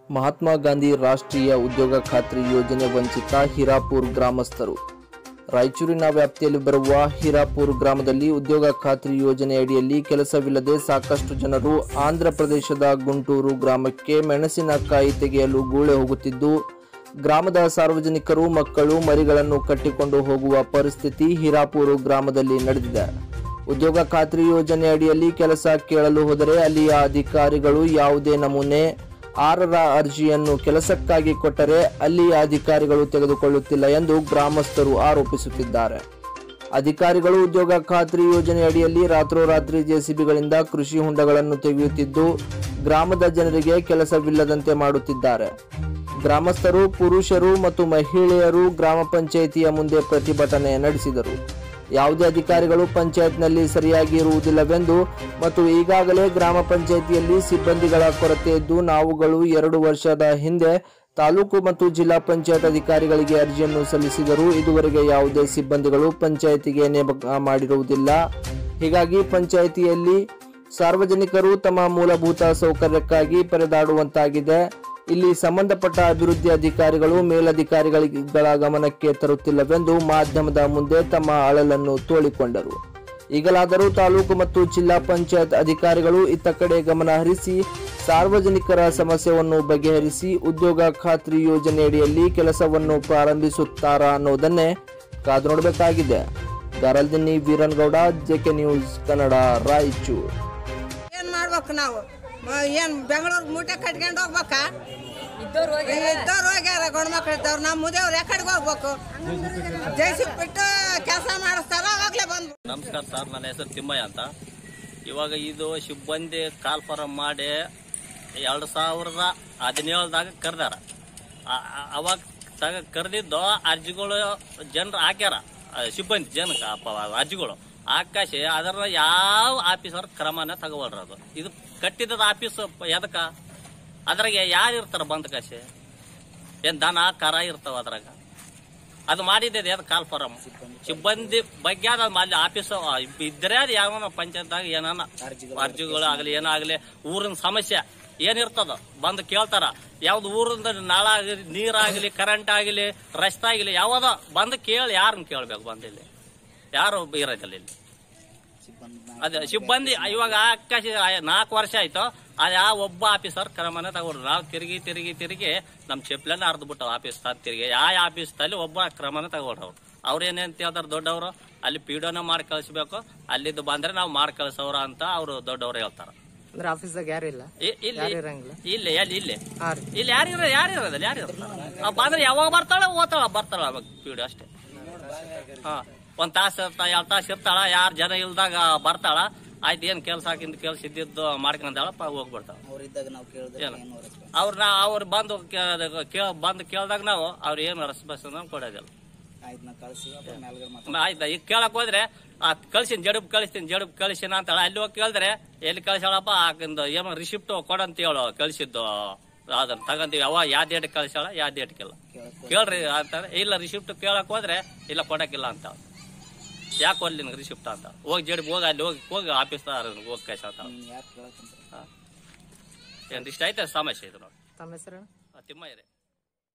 ಮಹಾತ್ಮ ಗಾಂಧಿ ರಾಷ್ಟ್ರೀಯ ಉದ್ಯೋಗ ಖಾತ್ರಿ ಯೋಜನೆ ವಂಚಿತ ಹಿರಾಪುರ್ ಗ್ರಾಮಸ್ಥರು ರಾಯಚೂರಿನ ವ್ಯಾಪ್ತಿಯಲ್ಲಿ ಬರುವ ಹಿರಾಪುರ್ ಗ್ರಾಮದಲ್ಲಿ ಉದ್ಯೋಗ ಖಾತ್ರಿ ಯೋಜನೆ ಅಡಿಯಲ್ಲಿ ಕೆಲಸವಿಲ್ಲದೆ ಸಾಕಷ್ಟು ಜನರು ಆಂಧ್ರ ಪ್ರದೇಶದ ಗುಂಟೂರು ಗ್ರಾಮಕ್ಕೆ ಮೆಣಸಿನಕಾಯಿ ತೆಗೆಯಲು ಗೂಳೆ ಹೋಗುತ್ತಿದ್ದು ಗ್ರಾಮದ ಸಾರ್ವಜನಿಕರು ಮಕ್ಕಳು ಮರಿಗಳನ್ನು ಕಟ್ಟಿಕೊಂಡು ಹೋಗುವ ಪರಿಸ್ಥಿತಿ ಹಿರಾಪುರ ಗ್ರಾಮದಲ್ಲಿ ನಡೆದಿದೆ ಉದ್ಯೋಗ ಖಾತ್ರಿ ಯೋಜನೆ ಅಡಿಯಲ್ಲಿ ಕೆಲಸ ಕೇಳಲು ಹೋದರೆ ಅಲ್ಲಿಯ ಅಧಿಕಾರಿಗಳು ಯಾವುದೇ ನಮೂನೆ ಆರರ ಅರ್ಜಿಯನ್ನು ಕೆಲಸಕ್ಕಾಗಿ ಕೊಟ್ಟರೆ ಅಲ್ಲಿಯ ಅಧಿಕಾರಿಗಳು ತೆಗೆದುಕೊಳ್ಳುತ್ತಿಲ್ಲ ಎಂದು ಗ್ರಾಮಸ್ಥರು ಆರೋಪಿಸುತ್ತಿದ್ದಾರೆ ಅಧಿಕಾರಿಗಳು ಉದ್ಯೋಗ ಖಾತ್ರಿ ಯೋಜನೆ ಅಡಿಯಲ್ಲಿ ರಾತ್ರೋರಾತ್ರಿ ಜೆಸಿಬಿಗಳಿಂದ ಕೃಷಿ ಹೊಂಡಗಳನ್ನು ತೆಗೆಯುತ್ತಿದ್ದು ಗ್ರಾಮದ ಜನರಿಗೆ ಕೆಲಸವಿಲ್ಲದಂತೆ ಮಾಡುತ್ತಿದ್ದಾರೆ ಗ್ರಾಮಸ್ಥರು ಪುರುಷರು ಮತ್ತು ಮಹಿಳೆಯರು ಗ್ರಾಮ ಪಂಚಾಯಿತಿಯ ಮುಂದೆ ಪ್ರತಿಭಟನೆ ನಡೆಸಿದರು ಯಾವುದೇ ಅಧಿಕಾರಿಗಳು ಪಂಚಾಯತ್ನಲ್ಲಿ ಸರಿಯಾಗಿ ಇರುವುದಿಲ್ಲವೆಂದು ಮತ್ತು ಈಗಾಗಲೇ ಗ್ರಾಮ ಪಂಚಾಯಿತಿಯಲ್ಲಿ ಸಿಬ್ಬಂದಿಗಳ ಕೊರತೆ ಇದ್ದು ನಾವುಗಳು ಎರಡು ವರ್ಷದ ಹಿಂದೆ ತಾಲೂಕು ಮತ್ತು ಜಿಲ್ಲಾ ಪಂಚಾಯತ್ ಅಧಿಕಾರಿಗಳಿಗೆ ಅರ್ಜಿಯನ್ನು ಸಲ್ಲಿಸಿದರೂ ಇದುವರೆಗೆ ಯಾವುದೇ ಸಿಬ್ಬಂದಿಗಳು ಪಂಚಾಯಿತಿಗೆ ನೇಮಕ ಮಾಡಿರುವುದಿಲ್ಲ ಹೀಗಾಗಿ ಪಂಚಾಯಿತಿಯಲ್ಲಿ ಸಾರ್ವಜನಿಕರು ತಮ್ಮ ಮೂಲಭೂತ ಸೌಕರ್ಯಕ್ಕಾಗಿ ಪರದಾಡುವಂತಾಗಿದೆ ಇಲ್ಲಿ ಸಂಬಂಧಪಟ್ಟ ಅಭಿವೃದ್ಧಿ ಅಧಿಕಾರಿಗಳು ಮೇಲಧಿಕಾರಿಗಳ ಗಮನಕ್ಕೆ ತರುತ್ತಿಲ್ಲವೆಂದು ಮಾಧ್ಯಮದ ಮುಂದೆ ತಮ್ಮ ಅಳಲನ್ನು ತೋಳಿಕೊಂಡರು ಈಗಲಾದರೂ ತಾಲೂಕು ಮತ್ತು ಜಿಲ್ಲಾ ಪಂಚಾಯತ್ ಅಧಿಕಾರಿಗಳು ಇತ್ತ ಕಡೆ ಗಮನ ಹರಿಸಿ ಸಾರ್ವಜನಿಕರ ಸಮಸ್ಯೆಯನ್ನು ಬಗೆಹರಿಸಿ ಉದ್ಯೋಗ ಖಾತ್ರಿ ಯೋಜನೆಯಡಿಯಲ್ಲಿ ಕೆಲಸವನ್ನು ಪ್ರಾರಂಭಿಸುತ್ತಾರಾ ಅನ್ನೋದನ್ನೇ ಕಾದು ನೋಡಬೇಕಾಗಿದೆ ದಾರಲ್ದಿನ್ನಿ ವೀರನ್ಗೌಡ ಜೆಕೆ ನ್ಯೂಸ್ ಕನ್ನಡ ರಾಯಚೂರು ಏನ್ ಮಾಡ್ಬೇಕು ನಾವು ಮ- ಏನ್ ಬೆಂಗಳೂರು ಮೂಟೆ ಕಟ್ಕೊಂಡು ಹೋಗ್ಬೇಕಾ ಇದ್ದವ್ರು ಹೋಗ್ಯಾರ ಗಂಡು ಮಕ್ಳು ಇದ್ದವ್ರು ನಮ್ಮ ಮುದೇವ್ರು ಯಾಕಡೆಗೆ ಹೋಗ್ಬೇಕು ಜೈಸಿ ಬಿಟ್ಟು ಕೆಲಸ ಮಾಡಿಸ್ತಾರ ಅವಾಗ್ಲೇ ಬಂದು ನಮಸ್ಕಾರ ಸರ್ ನನ್ನ ಹೆಸರು ತಿಮ್ಮಯ್ಯ ಅಂತ ಇವಾಗ ಇದು ಸಿಬ್ಬಂದಿ ಕಾಲ್ ಫಾರಂ ಮಾಡಿ ಎರಡು ಸಾವಿರದ ಹದಿನೇಳದಾಗ ಕರೆದಾರ ಅವಾಗ ತಗ ಕರೆದಿದ್ದು ಅರ್ಜಿಗಳು ಜನರು ಹಾಕ್ಯಾರ ಆ, ಸಿಬ್ಬಂದಿ ಜನಕ್ಕೆ ಅಪ್ಪ ಅರ್ಜಿಗಳು ಆಕಾಶಿ ಅದರ ಯಾವ ಆಫೀಸರ್ ಕ್ರಮನ ತಗೋವಲ್ರ ಅದು ಇದು ಕಟ್ಟಿದ ಆಫೀಸ್ ಎದಕ್ಕ ಅದ್ರಾಗ ಯಾರು ಇರ್ತಾರ ಬಂದ ಕಾಶಿ ಏನ್ ದನ ಕರ ಇರ್ತಾವ ಅದ್ರಾಗ ಅದು ಮಾಡಿದ್ದೆ ಅದು ಕಾಲ್ ಫಾರಂ ಸಿಬ್ಬಂದಿ ಬಗ್ಗೆ ಅದ ಅಲ್ಲಿ ಆಫೀಸ್ ಇದ್ರೆ ಅದು ಯಾವ ಪಂಚಾಯತ್ದಾಗ ಏನಾನ ಅರ್ಜಿಗಳು ಆಗಲಿ ಏನಾಗಲಿ ಊರಿನ ಸಮಸ್ಯೆ ಏನಿರ್ತದ ಬಂದು ಕೇಳ್ತಾರ ಯಾವ್ದು ಊರಿಂದ ನಾಳ ಆಗಲಿ ನೀರಾಗಲಿ ಕರೆಂಟ್ ಆಗಲಿ ರಸ್ತೆ ಆಗಲಿ ಯಾವ್ದ ಬಂದು ಕೇಳಿ ಯಾರನ್ನ ಕೇಳ್ಬೇಕು ಬಂದು ಇಲ್ಲಿ ಯಾರು ಇರೋದಿಲ್ಲ ಇಲ್ಲಿ ಅದೇ ಸಿಬ್ಬಂದಿ ಇವಾಗ ಆಕಾಶ ನಾಲ್ಕು ವರ್ಷ ಆಯ್ತು ಅದ ಯಾವ ಒಬ್ಬ ಆಫೀಸರ್ ಕ್ರಮನ ತಗೊಂಡ್ರು ನಾವು ತಿರುಗಿ ತಿರುಗಿ ತಿರುಗಿ ನಮ್ಮ ಚೆಪ್ಲನ್ನ ಅರ್ದು ಬಿಟ್ಟು ಆಫೀಸ್ ತಾನು ತಿರುಗಿ ಯಾವ ಆಫೀಸ್ದಲ್ಲಿ ಒಬ್ಬ ಕ್ರಮನ ತಗೊಂಡ್ರು ಅವ್ರು ಅವ್ರು ಏನೇಂತ ಹೇಳ್ತಾರೆ ದೊಡ್ಡವರು ಅಲ್ಲಿ ಪಿಡೋನ ಮಾಡಿ ಕಳಿಸ್ಬೇಕು ಅಲ್ಲಿದ್ದು ಬಂದ್ರೆ ನಾವು ಮಾಡಿ ಕಳ್ಸವ್ರ ಅಂತ ಅವರು ದೊಡ್ಡವರು ಹೇಳ್ತಾರ ಅಂದ್ರೆ ಆಫೀಸ್ದಾಗ ಯಾರು ಇಲ್ಲ ಇ- ಇಲ್ಲಿ ಯಾರು ಇರಂಗಿಲ್ಲ ಇಲ್ಲಿ ಎಲ್ಲಿ ಇಲ್ಲಿ ಹಾ ರೀ ಇಲ್ಲಿ ಯಾರು ಇರೋದು ಯಾರು ಇರೋದಿಲ್ಲ ಯಾರು ಇರ್ತಾರ ಬಂದ್ರೆ ಯಾವಾಗ ಬರ್ತಾಳ ಓದ್ತಾಳ ಬರ್ತಾಳ ಅವಾಗ ಪಿಡಿಯೋ ಅಷ್ಟೇ ಹಾ ಒಂದ್ ತಾಸು ಇರ್ತಾ ಎರಡು ತಾಸು ಇರ್ತಾಳ ಯಾರು ಜನ ಇಲ್ದಾಗ ಬರ್ತಾಳ ಆಯ್ತು ಏನ್ ಕೆಲ್ಸ ಹಾಕಿಂದ ಕೆಲ್ಸ ಇದ್ದಿದ್ದು ಮಾಡ್ಕೊಂಡಾಳಪ್ಪ ಹೋಗ್ಬಿಡ್ತಾಳ ಅವ್ರಿದ್ದಾಗ ನಾವು ಕೇಳಿದ್ರೆ ಏನು? ಏನು ರೆಸ್ಪಾನ್ಸ್ ಅವ್ರನ್ನ ಅವ್ರು ಬಂದು ಕೇ- ಕೇಳ ಬಂದು ಕೇಳ್ದಾಗ ನಾವು ಅವ್ರು ಏನು ರೆಸ್ಪಾನ್ಸ್ ಕೊಡೋದಿಲ್ಲ ಆಯ್ತು ನಾ ಕಳಿಸಿ ಅಪ್ಪ ಮೇಲ್ಗಡೆ ಮಾತಾಡ್ತೀನಿ. ಮ- ಆಯ್ತಾ ಈಗ ಕೇಳಕ್ ಹೋದ್ರೆ ಆ ಕಳ್ಸಿನ ಜಡಬ್ ಕಳಿಸ್ತೀನಿ ಜಡಬ್ ಕಳಿಸಿನ ಅಂತಾಳ ಅಲ್ಲಿ ಹೋಗಿ ಕೇಳಿದ್ರೆ ಎಲ್ಲಿ ಕಳ್ಸಾಳಪ್ಪ ಆಕಿಂದ ಏನೋ ರಿಸಿಪ್ಟ್ ಕೊಡಂತ ಹೇಳು ಕಳಿಸಿದ್ದು ಅದನ್ನ ತಗಂತೀವಿ ಅವ ಯಾವ ಡೇಟ್ ಕಳ್ಸಾಳ ಯಾವ ಡೇಟ್ಗಿಲ್ಲ ಕೇಳ್ರಿ ಅಂತಾರೆ ಇಲ್ಲ ರಿಸಿಪ್ಟ್ ಕೇಳಕ್ ಹೋದ್ರೆ ಇಲ್ಲ ಕೊಡಕ್ಕಿಲ್ಲ ಅಂತ ಯಾಕೆ ಕೊಡ್ಲಿ ನಿನ್ಗೆ ರಿಸಿಪ್ಟ್ ಅಂತ ಹೋಗಿ ಜಡಬ್ ಹೋಗಿ ಅಲ್ಲಿ ಹೋಗಿ ಹೋಗಿ ಆಫೀಸ್ ಹೋಗಿ ಕಳ್ಸ ಅಂತ ನೀನ್ ಯಾಕೆ ಕೇಳಕ್ಕಂತ ಏನ್ ಇಷ್ಟ ಐತೆ ಸಮಸ್ಯೆ ಇದು ನೋಡಿ ತಮ್ಮ ಹೆಸರು ತಿಮ್ಮಯ್ಯರೇ